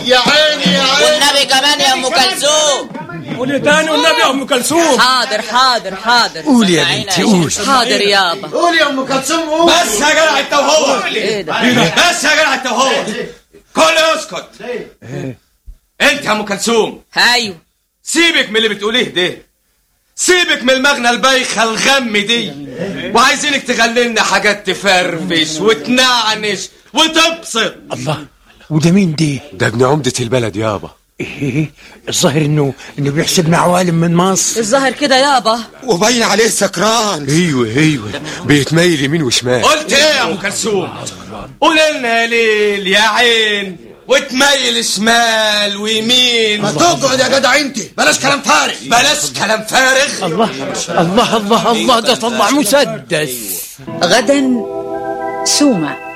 يا عيني يا عيني والنبي كمان يا ام كلثوم قولي تاني والنبي يا ام كلثوم حاضر حاضر حاضر قولي يا سمعينا بنتي، يا قولي. شيخ. حاضر يابا قول يا ام كلثوم قول بس يا جدع انت وهو ايه ده بس يا جدع انت وهو كل اسكت انت يا ام كلثوم ايوه سيبك من اللي بتقوليه ده سيبك من المغنى البايخه الغم دي وعايزينك تغني لنا حاجات تفرفش وتنعنش وتبسط الله وده مين دي ده ابن عمدة البلد يابا ايه الظاهر انه انه بيحسبنا عوالم من مصر الظاهر كده يابا وباين عليه سكران ايوه ايوه بيتميل يمين وشمال قلت ايه يا ام كلثوم قول لنا يا ليل يا عين وتميل شمال ويمين ما تقعد يا جدع انت بلاش كلام فارغ بلاش كلام فارغ الله الله الله الله ده طلع مسدس غدا سومة